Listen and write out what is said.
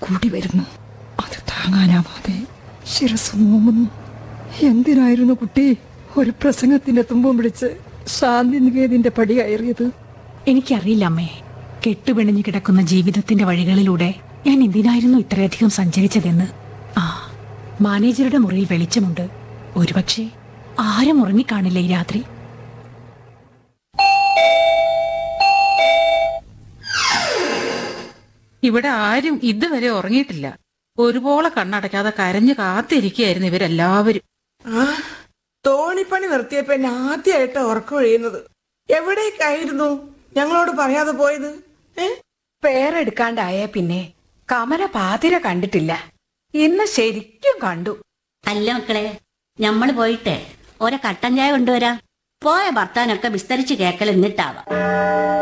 കൂടി വരുന്നു അത് താങ്ങാനാവാതെ ശിരസ് നോമുന്നു എന്തിനായിരുന്നു കുട്ടി ഒരു പ്രസംഗത്തിന്റെ തുമ്പം പിടിച്ച് ശാന്തി നികേതിന്റെ പടി കയറിയത് എനിക്കറിയില്ല അമ്മേ കെട്ടുപിണഞ്ഞു കിടക്കുന്ന ജീവിതത്തിന്റെ വഴികളിലൂടെ ഞാൻ എന്തിനായിരുന്നു ഇത്രയധികം സഞ്ചരിച്ചതെന്ന് ആ മാനേജറുടെ മുറിയിൽ വെളിച്ചമുണ്ട് ഒരുപക്ഷെ ആരും ഉറങ്ങിക്കാണില്ല ഈ രാത്രി ഇവിടെ ആരും ഇതുവരെ ഉറങ്ങിയിട്ടില്ല ഒരുപോലെ കണ്ണടയ്ക്കാതെ കരഞ്ഞു കാത്തിരിക്കുകയായിരുന്നു ഇവരെല്ലാവരും ആ തോണിപ്പണി നിർത്തിയപ്പോ എന്നെ ആദ്യമായിട്ട് ഉറക്കമൊഴിയുന്നത് എവിടേക്കായിരുന്നു ഞങ്ങളോട് പറയാതെ പോയത് ഏ പേരെടുക്കാണ്ടായ പിന്നെ കമല പാതിര കണ്ടിട്ടില്ല ഇന്ന് ശരിക്കും കണ്ടു അല്ല മക്കളെ ഞമ്മള് പോയിട്ട് ഓരോ കട്ടൻ ചായ കൊണ്ടുവരാം പോയ ഭർത്താനൊക്കെ വിസ്തരിച്ച് കേക്കൽ എന്നിട്ടാവാം